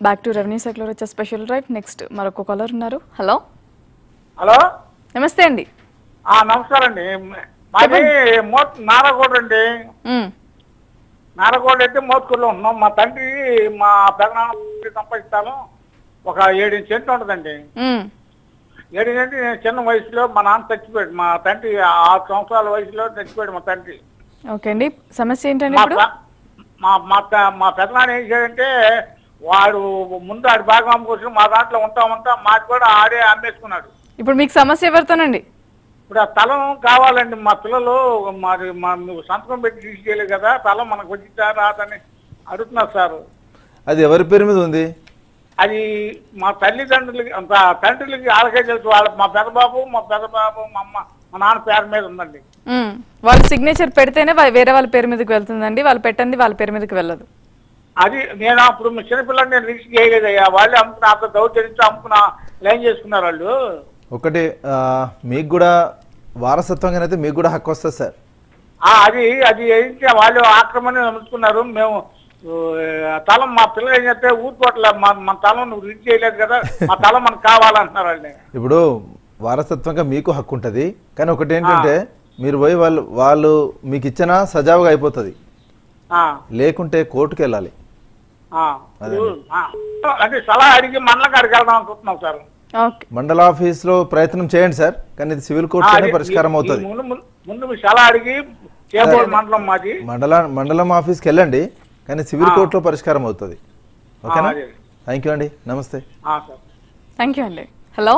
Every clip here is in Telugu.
బ్యాక్ టు రెవెన్యూ సైకిల్ వచ్చే స్పెషల్ డ్రైవ్ నెక్స్ట్ మరొక కాలర్ ఉన్నారు హలో హలో నమస్తే అండి ఆ నమస్కారం అండి మాది మోత్ నారగోడ అండి మ్, నారగోడ అయితే మోత్కూరులో ఉన్నాం మా తండ్రి మా పెదనాన్న సంపాదిస్తాను ఒక ఏడు సెంట్లు ఉంటుందండి మ్, ఏడు సెంట్లు నేను చిన్న వయసులో మా నాన్న చచ్చిపోయాడు మా తండ్రి ఆరు సంవత్సరాల వయసులో చచ్చిపోయాడు మా తండ్రి ఓకే అండి సమస్య ఏంటండి మా ఇప్పుడు పె- మా మా పె- మా పెదనాన్న ఏం చేశాడంటే వాడు ముందు ఆడి భాగం అమ్ముకొచ్చి మా దాంట్లో ఉంటా ఉంటా మాది కూడా ఆడే అమ్మేసుకున్నాడు ఇప్పుడు మీకు సమస్య ఎవరితోనండి ఇప్పుడు ఆ తలం కావాలండి మా పిల్లలు మరి మా నువ్వు సంతకం పెట్టి తీసుకెళ్ళి కదా తలం మనకు వచ్చిందా రాదని అడుగుతున్నారు సార్ అది ఎవరి పేరు మీద ఉంది అది మా తల్లిదండ్రులకి అంత తండ్రులకి వాళ్ళకే తెలుసు వాళ్ళ మా పెదబాబు మా పెదబాబు మా అమ్మ మా నాన్న పేరు మీద ఉందండి మ్, వాళ్ళ సిగ్నేచర్ పెడితేనే వా- వేరే వాళ్ళ పేరు మీదకి వెళ్తుందండి వాళ్ళు పెట్టండి వాళ్ళ పేరు మీదకి వెళ్ళదు అది నేను అప్పుడు మీ చిన్నపిల్లలు నేను రిస్క్ చేయలేదయ్యా వాళ్ళే అమ్ముకున్నా అంత దౌర్జన్యంతో అమ్ముకున్నా లైన్ చేసుకున్నారు వాళ్ళు ఒకటి ఆ, మీకు కూడా వారసత్వంగానైతే మీకు కూడా హక్కు వస్తుంది సార్ ఆ, అది అది ఏంటి వాళ్ళు ఆక్రమణ అమ్ముకున్నారు మేము ఆ, తలం మా పిల్లలు ఏం చేస్తే ఊరుకోవట్లే మా మన తలం నువ్వు రిచ్ చేయలేదు కదా మా తలం మనకు కావాలంటున్నారు వాళ్ళని ఇప్పుడు వారసత్వంగా మీకు హక్కు ఉంటుంది కానీ ఒకటి ఏంటంటే మీరు పోయి వాళ్ళు వాళ్ళు మీకు ఇచ్చిన సజావుగా అయిపోతుంది ఆ, లేకుంటే కోర్టుకు వెళ్ళాలి ఆ, ఇప్పుడు, ఆ, అంటే సలహా అడిగి మండలం కాడికి వెళ్దాం అనుకుంటున్నాం సార్ ఓకే మండల ఆఫీస్లో ప్రయత్నం చేయండి సార్ కానీ ఇది సివిల్ ఆ, కోర్టులోనే అది పరిష్కారం మీ- అవుతుంది మీ ముందు ముందు- ముందు మీ సలహా అడిగి చేబోడు మండలం మాది మండల మండలం ఆఫీస్కి వెళ్ళండి కానీ సివిల్ కోర్టులో పరిష్కారం అవుతుంది ఓకేనా అదే. థ్యాంక్ యూ అండి నమస్తే ఆ, సార్ థ్యాంక్ యూ అండి హలో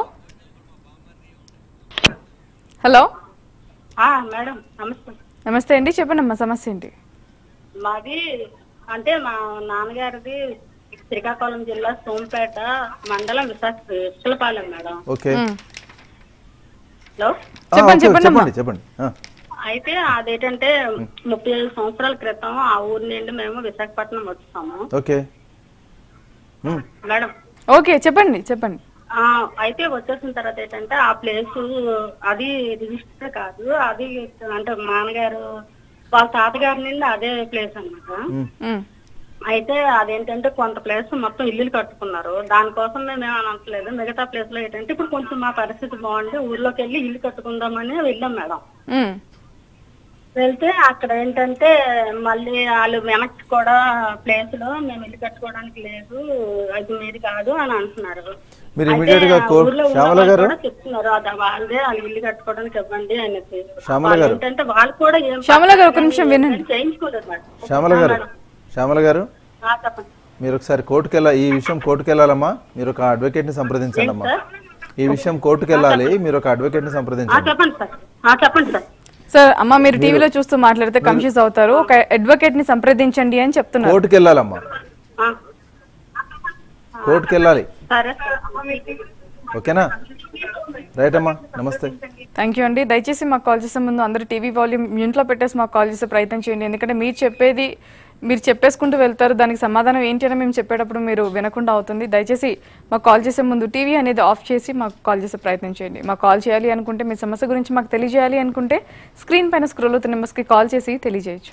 హలో ఆ, మేడం నమస్తే నమస్తే అండి చెప్పండి అమ్మా సమస్య ఏంటి మాది అంటే మా నాన్నగారిది శ్రీకాకుళం జిల్లా సోంపేట మండలం Visakha Visalapalem madam okay hmm, hello ఆ, చెప్పండి, ఓకే, చెప్పండి అమ్మా. చెప్పండి చెప్పండి ఆ, అయితే అదేంటంటే ముప్పై ఐదు సంవత్సరాల క్రితం ఆ ఊరి నుండి మేము విశాఖపట్నం వచ్చాము ఓకే ఉమ్, మేడం ఓకే చెప్పండి చెప్పండి ఆ, అయితే వచ్చేసిన తర్వాత ఏంటంటే ఆ ప్లేస్ అది రిజిస్టర్ కాదు అది అంటే మా నాన్నగారు వాళ్ళ తాతగారి నుండి అదే ప్లేస్ అన్నమాట ఉమ్, మ్, అయితే అదేంటంటే కొంత ప్లేస్ మొత్తం ఇల్లులు కట్టుకున్నారు దానికోసం మేము ఏం అనట్లేదు మిగతా ప్లేస్ లో ఏంటంటే ఇప్పుడు కొంచెం మా పరిస్థితి బాగుంటే ఊర్లోకి వెళ్ళి ఇల్లు కట్టుకుందామని వెళ్ళాం మేడం మ్, వెళ్తే అక్కడ ఏంటంటే మళ్ళీ వాళ్ళు వెనక్కి కూడా ప్లేస్ లో మేము ఇల్లు కట్టుకోవడానికి లేదు అది మీది కాదు అని అంటున్నారు మీరు అయితే immediate గా ఆ కోర్టు- ఊర్లో ఉన్న శ్యామల వాళ్ళు గారు? కూడా చెప్తున్నారు అది వాళ్ళదే వాళ్ళు ఇల్లు కట్టుకోవడానికి ఇవ్వండి అనేసి శ్యామల వాళ్ళు గారు? ఏంటంటే వాళ్ళు కూడా ఏం శ్యామల గారు, ఒక నిమిషం వినండి. చేయించుకోలేదు మేడం శ్యామల గారు మేడం. శ్యామల గారు ఆ, చెప్పండి మీరు ఒకసారి కోర్టుకు వెళ్ళా ఈ విషయం కోర్టుకు వెళ్ళాలమ్మా మీరు ఒక అడ్వకేట్ని సంప్రదించండి అమ్మా సార్? ఈ విషయం కోర్టుకు వెళ్ళాలి మీరు ఒక అడ్వకేట్ని ఆ, సంప్రదించండి చెప్పండి సార్ ఆ, చెప్పండి సార్ సార్ అమ్మ మీరు టీవీలో చూస్తూ మాట్లాడితే కన్ఫ్యూజ్ అవుతారు ఒక అడ్వకేట్ ని సంప్రదించండి అని చెప్తున్నారు కోర్టుకు వెళ్ళాలమ్మా ఆ, కోర్టుకు వెళ్ళాలి సరే సార్ ఓకేనా రైట్ అమ్మా నమస్తే థ్యాంక్ యూ అండి దయచేసి మాకు కాల్ చేసే ముందు అందరూ టీవీ వాల్యూమ్ మ్యూట్లో పెట్టేసి మాకు కాల్ చేసే ప్రయత్నం చేయండి ఎందుకంటే మీరు చెప్పేది మీరు చెప్పేసుకుంటూ వెళ్తారు దానికి సమాధానం ఏంటి అని మేము చెప్పేటప్పుడు మీరు వినకుండా అవుతుంది దయచేసి మాకు కాల్ చేసే ముందు టీవీ అనేది ఆఫ్ చేసి మాకు కాల్ చేసే ప్రయత్నం చేయండి మాకు కాల్ చేయాలి అనుకుంటే మీ సమస్య గురించి మాకు తెలియజేయాలి అనుకుంటే స్క్రీన్ పైన స్క్రోల్ అవుతున్న నెంబర్స్కి కాల్ చేసి తెలియజేయచ్చు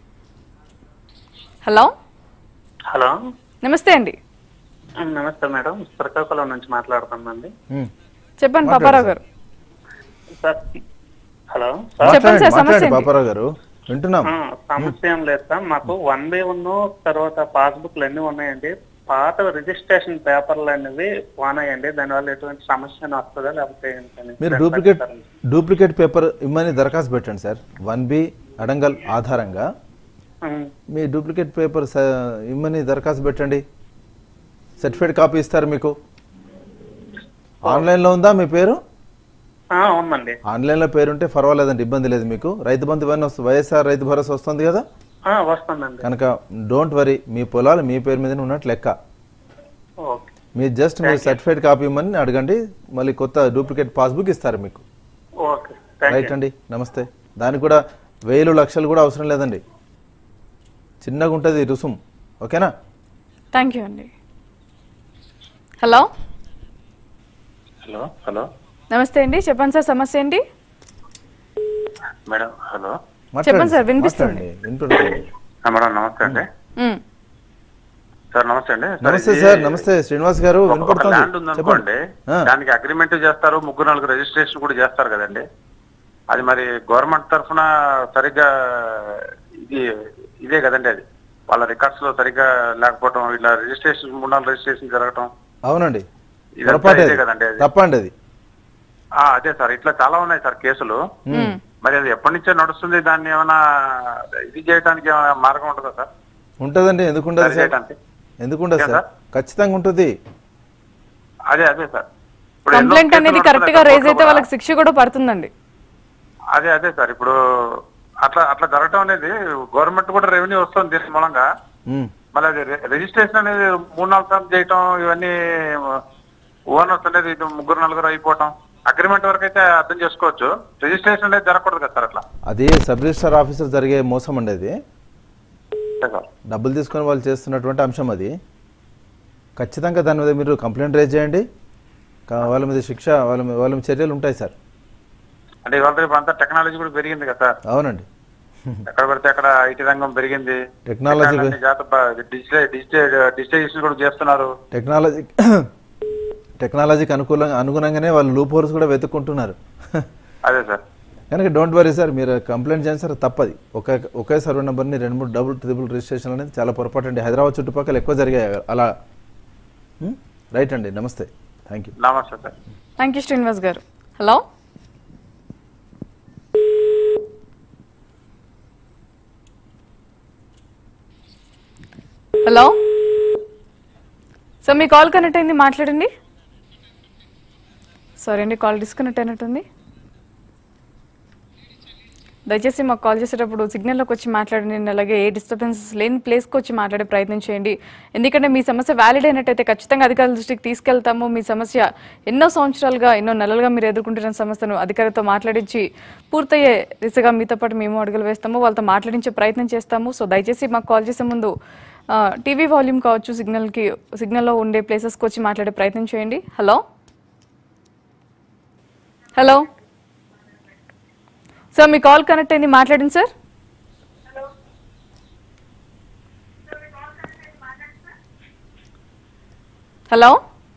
హలో హలో నమస్తే అండి నమస్తే మేడం శ్రీకాకుళం నుంచి మాట్లాడుతున్నానండి ఉమ్. చెప్పండి పాపారావు గారు సార్ హలో చెప్పండి సార్, మాట్లాడండి, సమస్య మాట్లాడండి ఏంటి? పాపారావు గారు వింటున్నాం ఆ, సమస్య ఏం లేదు సార్ మాకు వన్ బై వన్ తర్వాత పాస్బుక్లు అన్ని ఉన్నాయండి పాత రిజిస్ట్రేషన్ పేపర్లు అనేవి పోనాయండి దానివల్ల ఎటువంటి సమస్య వస్తుందా లేకపోతే ఏంటని మీరు డూప్లికేట్ డూప్లికేట్ పేపర్ ఇమ్మని దరఖాస్తు పెట్టండి సార్ వన్ బి అడంగల్ ఆధారంగా ఉమ్, మీ డూప్లికేట్ పేపర్ స- ఇమ్మని దరఖాస్తు పెట్టండి సర్టిఫికేట్ కాపీ ఇస్తారు మీకు ఆన్లైన్లో ఉందా మీ పేరు ఆ, ఉందండి ఆన్లైన్లో పేరు ఉంటే పర్వాలేదండి ఇబ్బంది లేదు మీకు రైతు బంధు ఇవన్నీ వస్తుంది వైఎస్ఆర్ రైతు భరోసా వస్తుంది కదా ఆ, వస్తుందండి కనుక డోంట్ వరీ మీ పొలాలు మీ పేరు మీదనే ఉన్నట్టు లెక్క ఓకే మీరు జస్ట్ మీరు సర్టిఫికేట్ కాపీ ఇమ్మని అడగండి మళ్ళీ కొత్త డూప్లికేట్ పాస్బుక్ ఇస్తారు మీకు ఓకే థ్యాంక్ రైట్ అండి నమస్తే దానికి కూడా వేలు లక్షలు కూడా అవసరం లేదండి చిన్నగా ఉంటుంది రుసుం ఓకేనా థ్యాంక్ యూ అండి హలో హలో హలో నమస్తే అండి చెప్పండి సార్ సమస్య ఏంటి మేడం హలో చెప్పండి సార్, వినిపిస్తుంది. మాట్లాడండి, వింటున్నాను. ఆ, మేడం నమస్తే అండి మ్, సార్ నమస్తే అండి సార్, నమస్తే ఇది సార్ నమస్తే శ్రీనివాస్ గారు ఒక- ఒక వినపడుతుంది ల్యాండ్ ఉందనుకోండి ఆ. దానికి అగ్రిమెంట్ చేస్తారు ముగ్గురు నాలుగు రిజిస్ట్రేషన్ కూడా చేస్తారు కదండి అది మరి గవర్నమెంట్ తరఫున సరిగ్గా ఇది ఇదే కదండి అది వాళ్ళ రికార్డ్స్ లో సరిగ్గా లేకపోవడం ఇలా రిజిస్ట్రేషన్ మూడు నాలుగు రిజిస్ట్రేషన్ జరగటం అవునండి ఇదంతా పొరపాటు ఇదే అది. కదండి అది. తప్పండి అది ఆ, అదే సార్ ఇట్లా చాలా ఉన్నాయి సార్ కేసులు మ్మ్. మరి అది ఎప్పటి నుంచో నడుస్తుంది దాన్ని ఏమైనా ఇది చేయడానికి ఏమైనా మార్గం ఉంటుందా సార్ ఉంటుందండి ఎందుకు ఉండదు సరి సార్ చేయడానికి ఎందుకు ఉండదు ఏం సార్ సార్? ఖచ్చితంగా ఉంటుంది అదే అదే సార్ ఇప్పుడు ఎన్నో కంప్లైంట్ కేసులు అనేది కరెక్ట్ గా నడుస్తున్నాయి రేజ్ సార్ అయితే కోర్టులో వాళ్ళకి శిక్ష కూడా పడుతుందండి అదే అదే సార్ ఇప్పుడు అట్లా అట్లా జరగటం అనేది గవర్నమెంట్ కూడా రెవెన్యూ వస్తుంది దీని మూలంగా ఉమ్. మళ్ళీ అది రి- రిజిస్ట్రేషన్ అనేది మూడు నాలుగు సార్లు చేయటం ఇవన్నీ ఓనర్స్ అనేది ఇది ముగ్గురు నలుగురు అయిపోవటం అగ్రిమెంట్ వరకు అయితే అర్థం చేసుకోవచ్చు రిజిస్ట్రేషన్ అనేది జరగకూడదు కదా సార్ అట్లా అది సబ్ రిజిస్టర్ ఆఫీసర్ జరిగే మోసం అండి అది అంతే సార్ డబ్బులు తీసుకొని వాళ్ళు చేస్తున్నటువంటి అంశం అది ఖచ్చితంగా దాని మీద మీరు కంప్లైంట్ రేజ్ చేయండి కా- వాళ్ళ మీద శిక్ష వాళ్ళ మీద వాళ్ళ మీద చర్యలు ఉంటాయి సార్ అంటే ఇవాళ రేపు అంతా టెక్నాలజీ కూడా పెరిగింది కదా సార్ అవునండి ఎక్కడ పడితే అక్కడ ఐటీ రంగం పెరిగింది టెక్నాలజీ అన్ని జాత డిజిటల్ డిజిటల్ డిజిటలైజేషన్ కూడా చేస్తున్నారు టెక్నాలజీ టెక్నాలజీకి అనుకూలంగా అనుగుణంగానే వాళ్ళు లూప్ హోల్స్ కూడా వెతుక్కుంటున్నారు అదే సార్ కనుక డోంట్ వరీ సార్ మీరు కంప్లైంట్ చేయండి సార్ తప్పది ఒకే ఒకే సర్వే నెంబర్ని రెండు మూడు డబుల్ ట్రిపుల్ రిజిస్ట్రేషన్ అనేది చాలా పొరపాటు అండి హైదరాబాద్ చుట్టుపక్కల ఎక్కువ జరిగాయి అలా రైట్ అండి నమస్తే థ్యాంక్ యూ నమస్తే సార్ థ్యాంక్ యూ శ్రీనివాస్ గారు హలో హలో సార్ మీ కాల్ కనెక్ట్ అయింది మాట్లాడండి సారీ అండి కాల్ డిస్కనెక్ట్ అయినట్టుంది దయచేసి మాకు కాల్ చేసేటప్పుడు సిగ్నల్లోకి వచ్చి మాట్లాడండి అలాగే ఏ డిస్టర్బెన్సెస్ లేని ప్లేస్కి వచ్చి మాట్లాడే ప్రయత్నం చేయండి ఎందుకంటే మీ సమస్య వ్యాలిడ్ అయినట్టయితే ఖచ్చితంగా అధికారుల దృష్టికి తీసుకెళ్తాము మీ సమస్య ఎన్నో సంవత్సరాలుగా ఎన్నో నెలలుగా మీరు ఎదుర్కొంటున్న సమస్యను అధికారితో మాట్లాడించి పూర్తయ్యే దిశగా మీతో పాటు మేము అడుగులు వేస్తాము వాళ్ళతో మాట్లాడించే ప్రయత్నం చేస్తాము సో దయచేసి మాకు కాల్ చేసే ముందు ఆ, టీవీ వాల్యూమ్ కావచ్చు సిగ్నల్కి సిగ్నల్లో ఉండే ప్లేసెస్కి వచ్చి మాట్లాడే ప్రయత్నం చేయండి హలో హలో సార్ మీ కాల్ కనెక్ట్ అయింది మాట్లాడండి సార్ హలో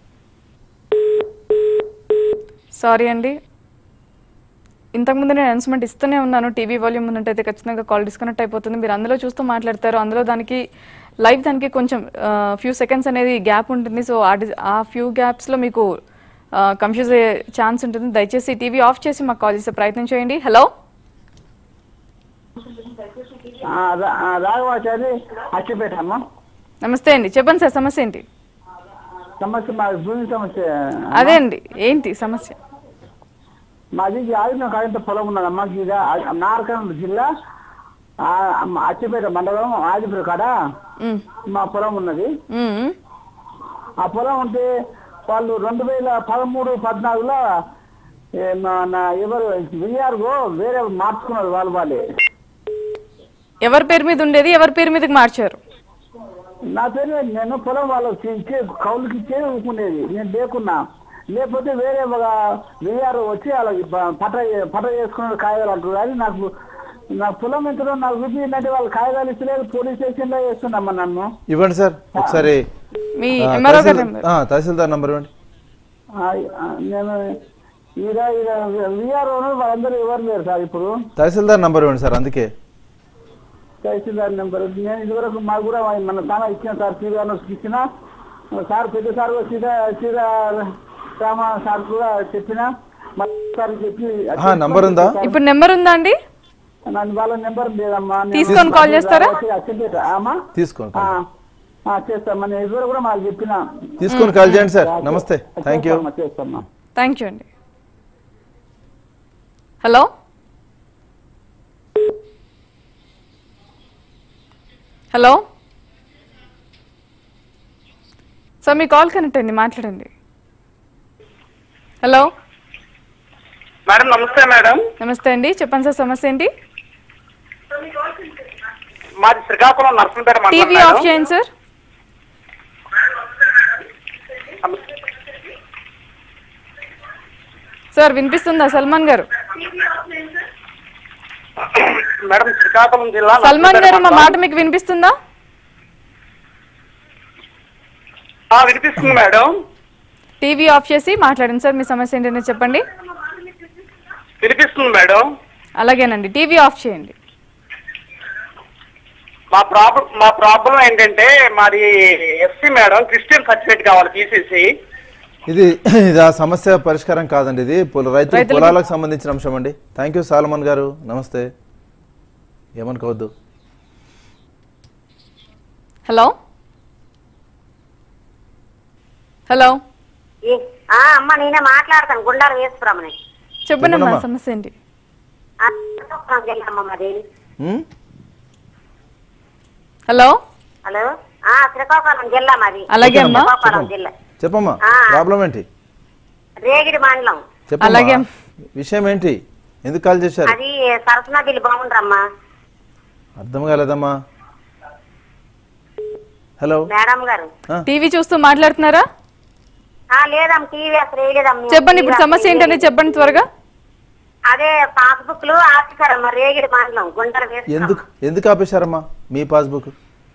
సారీ అండి ఇంతకుముందు నేను అనౌన్స్మెంట్ ఇస్తూనే ఉన్నాను టీవీ వాల్యూమ్ ఉన్నట్టయితే ఖచ్చితంగా కాల్ డిస్కనెక్ట్ అయిపోతుంది మీరు అందులో చూస్తూ మాట్లాడతారు అందులో దానికి లైవ్ దానికి కొంచెం ఫ్యూ సెకండ్స్ అనేది గ్యాప్ ఉంటుంది సో ఆ డి- ఆ ఫ్యూ గ్యాప్స్లో మీకు కన్ఫ్యూజ్ అయ్యే ఛాన్స్ ఉంటుంది దయచేసి టీవీ ఆఫ్ చేసి మాకు కాల్ చేసే ప్రయత్నం చేయండి హలో రాఘవాచారి అచ్చిపేట అమ్మ నమస్తే అండి చెప్పండి సార్ సమస్య ఏంటి సమస్య మా భూమి సమస్య అదే అండి ఏంటి సమస్య మాది ఆదిన కాయంత పొలం ఉన్నదమ్మా ఇది నారకం జిల్లా ఆ, అమ్మ, అచ్చిపేట మండలం ఆదిపుర కాడ మ్, మా పొలం ఉన్నది మ్, ఆ పొలం ఉంటే వాళ్ళు రెండు వేల పదమూడు పద్నాలుగులో ఏ, మా- నా ఎవరు విఆర్ఓ వేరే మార్చుకున్నారు వాళ్ళు వాళ్ళే ఎవరి పేరు మీద ఉండేది ఎవరి పేరు మీదకి మార్చారు నా పేరు నేను పొలం వాళ్ళకి ఇచ్చే కౌలుకి ఇచ్చే ఊరుకునేది నేను లేకున్నా లేకపోతే వేరే ఒక విఆర్ వచ్చి వాళ్ళకి ప- పట్ట పట్ట చేసుకున్న కాగితాలు అంటారు కానీ నాకు నా పొలం ఎంతలో నాకు చూపించిందంటే వాళ్ళు కాగితాలు ఇస్తలేదు పోలీస్ స్టేషన్ లో వేస్తున్నామ్మా నన్ను ఇవ్వండి సార్ ఒకసారి మీ ఆ, ఎంఆర్ఓ గారి తహసీల్- నెంబర్ ఆ, తహసీల్దార్ నంబర్ ఇవ్వండి ఆ, ఆ, నేను ఇక ఇక విఆర్ వాళ్ళందరూ ఎవరు లేరు సార్ ఇప్పుడు తహసీల్దార్ నంబర్ ఇవ్వండి సార్ అందుకే తహసీల్దార్ నెంబర్ నేను ఇదివరకు మాకు కూడా మన తానా ఇచ్చిన సార్ సీగా ఇచ్చిన సార్ పెద్ద సార్ సీదా సీదా రామ సార్ కూడా చెప్పిన మళ్ళీ సార్ చెప్పి ఆహా, నంబర్ ఉందా? ఇప్పుడు నెంబర్ ఉందా అండి నన్ను వాళ్ళ నెంబర్ లేదమ్మా నేను- తీసుకొని కాల్ చేస్తారా? అచ్చంపేట అమ్మా తీసుకోండి ఆ, ఆ, చేస్తామ్మా నేను ఇదివరకు కూడా మాకు చెప్పిన తీసుకొని కాల్ చేయండి సార్ నమస్తే థ్యాంక్ యూ చేస్తామ్మా, చేస్తామ్మా థ్యాంక్ యూ అండి హలో హలో సార్ మీ కాల్ కనెక్ట్ అయింది మాట్లాడండి హలో మేడం నమస్తే మేడం నమస్తే అండి చెప్పండి సార్ సమస్య ఏంటి మాది శ్రీకాకుళం నర్సంపేట టీవీ ఆఫ్ చేయండి సార్ సార్ వినిపిస్తుందా సల్మాన్ గారు మేడం శ్రీకాకుళం జిల్లా సల్మాన్ గారు మా మాట మీకు వినిపిస్తుందా ఆ, వినిపిస్తుంది మేడం టీవీ ఆఫ్ చేసి మాట్లాడండి సార్ మీ సమస్య ఏంటనే చెప్పండి వినిపిస్తుంది మేడం అలాగేనండి టీవీ ఆఫ్ చేయండి మా ప్రాబ్లం మా ప్రాబ్లం ఏంటంటే మాది ఎస్సీ మేడం క్రిస్టియన్ సర్టిఫికేట్ కావాలి తీసేసి ఇది ఇది ఆ సమస్య పరిష్కారం కాదండి ఇది పొల- రైతు రైతులకు- పొలాలకు సంబంధించిన అంశం అండి థ్యాంక్ యూ సాలమన్ గారు నమస్తే ఏమనుకోవద్దు హలో హలో ఏ- ఆ, అమ్మ నేనే మాట్లాడతాను గుండారు వేసుకురామని చెప్పండి అమ్మా చెప్పండమ్మా. సమస్య ఏంటి జిల్లా మాది ఉమ్? హలో హలో ఆ శ్రీకాకుళం జిల్లా మాది అలాగే అమ్మా శ్రీకాకుళం జిల్లా చెప్పమ్మా ఆ. ప్రాబ్లం ఏంటి రేగిడి మండలం చెప్పమ్మా అలాగే. విషయం ఏంటి ఎందుకు కాల్ చేశారు అది సరసన బిల్లు బాగుండ్రమ్మా అర్థం కాలేదమ్మా హలో మేడం గారు ఆ, టీవీ చూస్తూ మాట్లాడుతున్నారా ఆ లేదమ్మ టీవీ అసలు వేయలేదమ్మ చెప్పండి ఇప్పుడు సమస్య ఏంటనే చెప్పండి త్వరగా అదే పాస్బుక్ లు ఆఫీసరమ్మ రేగిడి మండలం గుండెలు ఎందుకు ఎందుకు ఆపేశారమ్మా మీ పాస్బుక్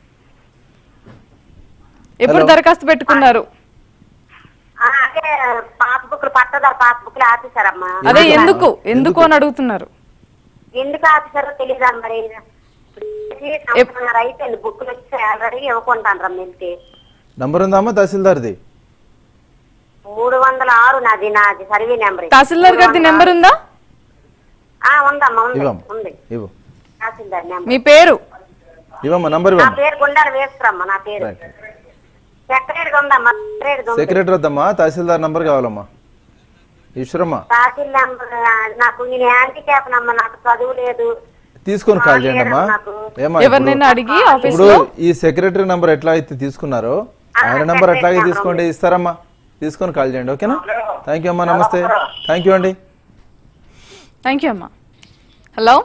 ఎప్పుడు Hello. దరఖాస్తు పెట్టుకున్నారు అదే పాస్బుక్ లు పట్టదారు పాస్బుక్ లు ఆఫీసరమ్మా అదే ఎందుకు ఎందుకు అని అడుగుతున్నారు ఎందుకు ఆఫీసరో తెలియదు మరి సంవత్సరంన్నర అయిపోయింది బుక్కులు వచ్చి ఆల్రెడీ ఇవ్వకుంటాను వెళ్తే నంబర్ ఉందా అమ్మా తహసీల్దార్ది మూడు వందల ఆరు నాది నాది సర్వీ నెంబర్ తహసీల్దార్ గారిది నెంబర్ ఉందా ఆ, ఉందమ్మా ఉంది ఇవ్వమ్మా ఉంది ఇవ్వు తహసీల్దార్ నెంబర్ మీ పేరు ఇవ్వమ్మా నంబర్ నా ఇవ్వమ్మా పేరు గుండారు వేసుకురమ్మా నా పేరు రైట్ సెక్రటరీ ఉందమ్మా సెక్రటరీ ఉంది సెక్రటరీ వద్దమ్మా తహసీల్దార్ నంబర్ కావాలమ్మా ఈశ్వరమ్మ తహసీల్ నెంబర్ ఆ, నాకు నేను హ్యాండిక్యాప్ నమ్మ నాకు చదువు లేదు తీసుకొని కాల్ చేయండి అమ్మా ఏమా ఎవరినైనా అడిగి ఆఫీస్ ఇప్పుడు లో ఈ సెక్రటరీ నంబర్ ఎట్లా అయితే తీసుకున్నారో ఆయన నంబర్ అట్లాగే తీసుకోండి ఇస్తారమ్మా తీసుకొని కాల్ చేయండి ఓకేనా థ్యాంక్ యూ అమ్మా నమస్తే థ్యాంక్ యూ అండి థ్యాంక్ యూ అమ్మా హలో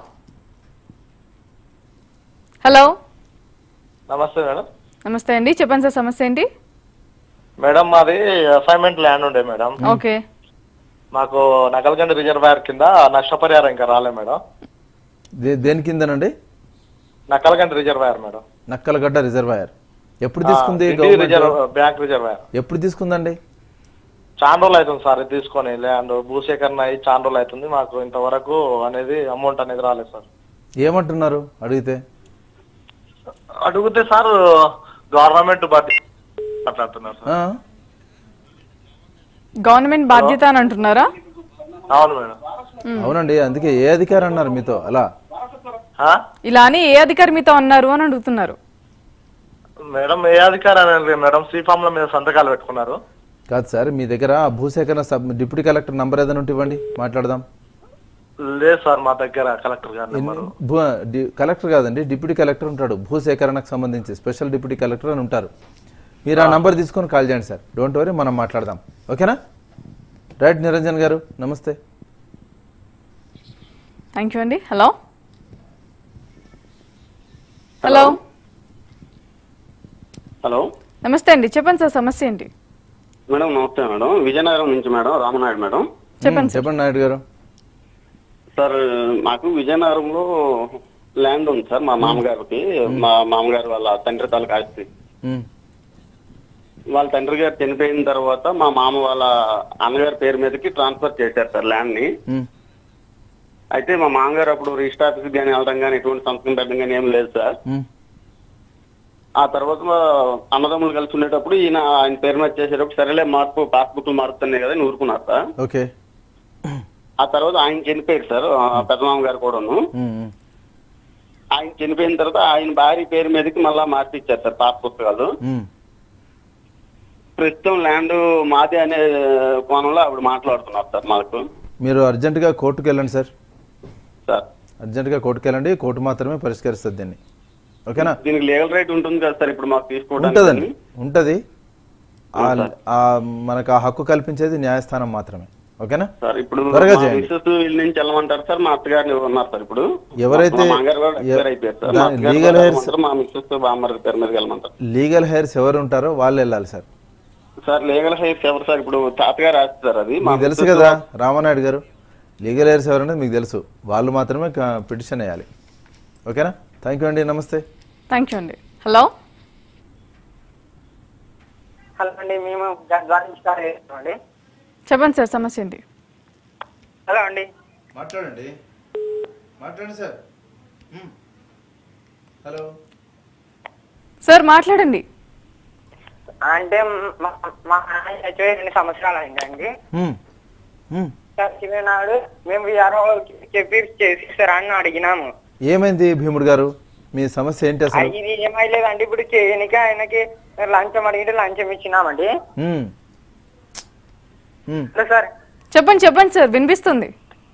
హలో నమస్తే మేడం నమస్తే అండి చెప్పండి సార్ సమస్య ఏంటి మేడం మాది అసైన్మెంట్ ల్యాండ్ ఉండే మేడం ఓకే మాకు నకలగండి రిజర్వాయర్ కింద నష్టపరిహారం ఇంకా రాలే మేడం దే- దేని కిందనండి Nakalagandi reservoir madam Nakkalagadda reservoir ఎప్పుడు తీసుకుంది ఆ, ఇది గవర్నమెంట్? రిజర్వ్ బ్యాంక్ రిజర్వాయర్ ఎప్పుడు తీసుకుందండి చాలా రోజులు అవుతుంది సార్ ఇది తీసుకొని ల్యాండ్ భూసేకరణ అయ్యి చాలా రోజులు అవుతుంది మాకు ఇంతవరకు అనేది అమౌంట్ అనేది రాలేదు సార్ ఏమంటున్నారు అడిగితే అడిగితే సార్ గవర్నమెంట్ బడ్జెట్ మాట్లాడుతున్నారు సార్ ఆ? గవర్నమెంట్ బాధ్యత అని అంటున్నారా అవును మేడం అవునండి అందుకే ఏ అధికారి అన్నారు మీతో అలా ఆ? ఇలా అని ఏ అధికారి మీతో అన్నారు అని అడుగుతున్నారు మేడం ఏ అధికారి అనేది మేడం సి ఫామ్ లో మీద సంతకాలు పెట్టుకున్నారు కాదు సార్ మీ దగ్గర ఆ భూసేకరణ సబ్ డిప్యూటీ కలెక్టర్ నంబర్ ఏదైనా ఉంటే ఇవ్వండి మాట్లాడదాం లేదు సార్ మా దగ్గర కలెక్టర్ గారి ఎన్ని- నెంబరు భూ డి- కలెక్టర్ కాదండి డిప్యూటీ కలెక్టర్ ఉంటాడు భూసేకరణకు సంబంధించి స్పెషల్ డిప్యూటీ కలెక్టర్ అని ఉంటారు మీరు ఆ నంబర్ తీసుకొని కాల్ చేయండి సార్ డోంట్ వరీ మనం మాట్లాడదాం ఓకేనా రైట్ నిరంజన్ గారు నమస్తే థ్యాంక్ యూ అండి హలో హలో హలో నమస్తే అండి చెప్పండి సార్ సమస్య ఏంటి మేడం నమస్తే మేడం విజయనగరం నుంచి మేడం రామనాయుడు మేడం చెప్పండి సార్ చెప్పండి నాయుడు గారు సార్ మాకు విజయనగరంలో ల్యాండ్ ఉంది సార్ మా మామగారికి మా మామగారు వాళ్ళ తండ్రి తాలూకు ఆస్తి ఉమ్, వాళ్ళ తండ్రి గారు చనిపోయిన తర్వాత మా మామ వాళ్ళ అన్నగారి పేరు మీదకి ట్రాన్స్ఫర్ చేశారు సార్ ల్యాండ్ ని ఉమ్, అయితే మా మామగారు అప్పుడు రిజిస్టర్ ఆఫీస్ కానీ వెళ్ళడం కానీ ఎటువంటి సంతకం పెట్టడం కానీ ఏం లేదు సార్ ఉమ్, ఆ తర్వాత మా అన్నదమ్ములు కలిసి ఉండేటప్పుడు ఈయన ఆయన పేరు మీద చేసేటప్పుడు సరేలే మార్పు పాస్బుక్లు మారుతున్నాయి కదా అని ఊరుకున్నారు సార్ ఓకే ఆ తర్వాత ఆయన చనిపోయారు సార్ ఆ పెద్దమామ గారు కూడాను ఉమ్, ఉమ్, ఆయన చనిపోయిన తర్వాత ఆయన భార్య పేరు మీదకి మళ్ళా మార్చిచ్చారు సార్ పాత పుస్తకాలు ఉమ్. ప్రస్తుతం ల్యాండ్ మాది అనే కోణంలో ఆవిడ మాట్లాడుతున్నారు సార్ మాకు మీరు అర్జెంటుగా కోర్టుకు వెళ్ళండి సార్ సార్ అర్జెంటుగా కోర్టుకు వెళ్ళండి కోర్టు మాత్రమే పరిష్కరిస్తుంది దీన్ని ఓకేనా దీనికి లీగల్ రైట్ ఉంటుంది కదా సార్ ఇప్పుడు మాకు ఉంటుందండి తీసుకోవడానికి ఉంటుంది ఆ- ఆ మనకు ఆ హక్కు కల్పించేది న్యాయస్థానం మాత్రమే ఓకేనా సార్ ఇప్పుడు త్వరగా మా చేయండి. మిస్సెస్ వీళ్ళ నుంచి వెళ్ళమంటారు సార్ మా అత్తగారిని ఉన్నారు సార్ ఇప్పుడు ఎవరైతే- మా మామగారు కూడా ఎక్స్పైర్ అయిపోయారు సార్ మా దాని అత్తగారు legal కూడా hairs- వెళ్ళమంటారు, మా మిస్సెస్ బామ్మగారి పేరు మీద వెళ్ళమంటారు లీగల్ హెయిర్స్ ఎవరు ఉంటారో వాళ్ళు వెళ్ళాలి సార్ సార్ లీగల్ హైర్స్ ఎవరు సార్ ఇప్పుడు తాతగారు రాస్తారు అది మా మీకు తెలుసు మిస్సెస్ కదా రామానాయుడు గారు లీగల్ హెయిర్స్ ఎవరనేది మీకు తెలుసు వాళ్ళు మాత్రమే పిటిషన్ వేయాలి ఓకేనా థ్యాంక్ యూ అండి నమస్తే థ్యాంక్ యూ అండి హలో హలో అండి మేము గద్వాల నుంచి కాల్ చేస్తున్నామండి చెప్పండి సార్ సమస్య ఏంటి హలో అండి మాట్లాడండి మాట్లాడండి సార్ హలో సార్ మాట్లాడండి అంటే మా మా నాన్న చచ్చిపోయి రెండు సంవత్సరాలు అయిందండి చచ్చిపోయినాడు మేము విఆర్ఓ చెప్పి చేసిస్తారా అని అడిగినాము ఏమైంది భీముడు గారు మీ సమస్య ఏంటి ఆ, అసలు ఇది ఏమైలేదండి ఇప్పుడు చేయనిక ఆయనకి లంచం అడిగితే లంచం ఇచ్చినామండి ఉమ్. ఉమ్. హలో సార్ చెప్పండి చెప్పండి సార్ వినిపిస్తుంది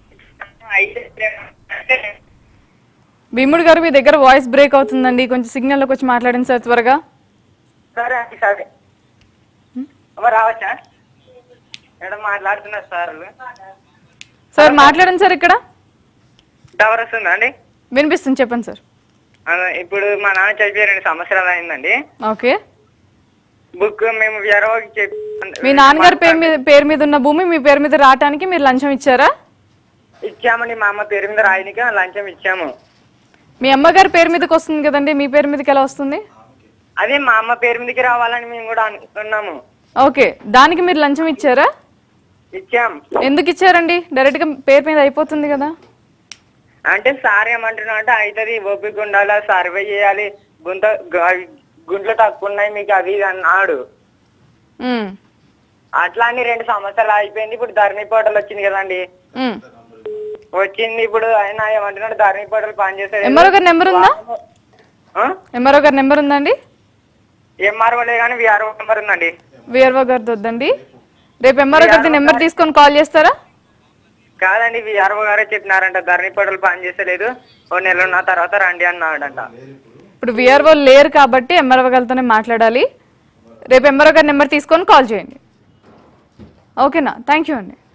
భీముడు గారు మీ దగ్గర వాయిస్ బ్రేక్ అవుతుందండి కొంచెం సిగ్నల్లోకి వచ్చి మాట్లాడండి సార్ త్వరగా సరే అండి సరే అమ్మ రావచ్చా మేడం మాట్లాడుతున్నారు సార్ సార్ మాట్లాడండి సార్ ఇక్కడ టవర్ వస్తుందా అండి వినిపిస్తుంది చెప్పండి సార్ అదే, ఇప్పుడు మా నాన్న చనిపోయి రెండు సంవత్సరాలు అయిందండి ఓకే బుక్ మేము విఆర్ఓకి చెప్పి మీ నాన్నగారి పేరు మీద పేరు మీద ఉన్న భూమి మీ పేరు మీద రావటానికి మీరు లంచం ఇచ్చారా ఇచ్చామండి మా అమ్మ పేరు మీద రాయనిక లంచం ఇచ్చాము మీ అమ్మగారి పేరు మీదకి వస్తుంది కదండి మీ పేరు మీదకి ఎలా వస్తుంది అదే మా అమ్మ పేరు మీదకి రావాలని మేము కూడా అనుకున్నాము ఓకే దానికి మీరు లంచం ఇచ్చారా ఇచ్చాం ఎందుకు ఇచ్చారండి డైరెక్ట్ గా పేరు మీద అయిపోతుంది కదా అంటే సార్ ఏమంటున్నా అంటే అవుతుంది ఓపిక ఉండాలి సర్వే చేయాలి గుంత గు- గుంట్లు తక్కువ ఉన్నాయి మీకు అవి ఇది అన్నాడు ఉమ్, అట్లా అని రెండు సంవత్సరాలు అయిపోయింది ఇప్పుడు ధరణి పోటలు వచ్చింది కదండి ఉమ్. వచ్చింది ఇప్పుడు ఆయన ఏమంటున్నాడు ధరణి పోటలు పనిచేసేది ఎంఆర్ఓ గారి నెంబర్ ఉందా ఎంఆర్ఓ గారి నెంబర్ ఉందండి ఎంఆర్ఓ లే కానీ విఆర్ఓ నెంబర్ ఉందండి విఆర్ఓ గారిది వద్దండి రేపు ఎంఆర్ఓ గారిది నెంబర్ తీసుకొని కాల్ చేస్తారా కాదండి విఆర్ఓ గారే చెప్పినారంట ధరణి పోటలు పనిచేసలేదు ఓ నెల ఉన్న తర్వాత రండి అన్నాడంట ఇప్పుడు విఆర్ఓ లేరు కాబట్టి ఎంఆర్ఓ గారితోనే మాట్లాడాలి రేపు ఎంఆర్ఓ గారి నెంబర్ తీసుకొని కాల్ చేయండి ఓకేనా థ్యాంక్ యూ అండి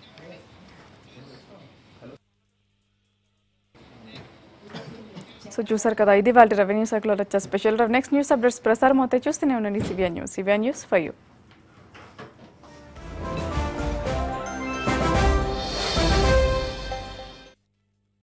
సో చూసారు కదా ఇది వాళ్ళ రెవెన్యూ శాఖలో వచ్చే స్పెషల్ నెక్స్ట్ న్యూస్ అప్డేట్స్ ప్రసారం అవుతాయి చూస్తూనే ఉండండి CBI news CBI news five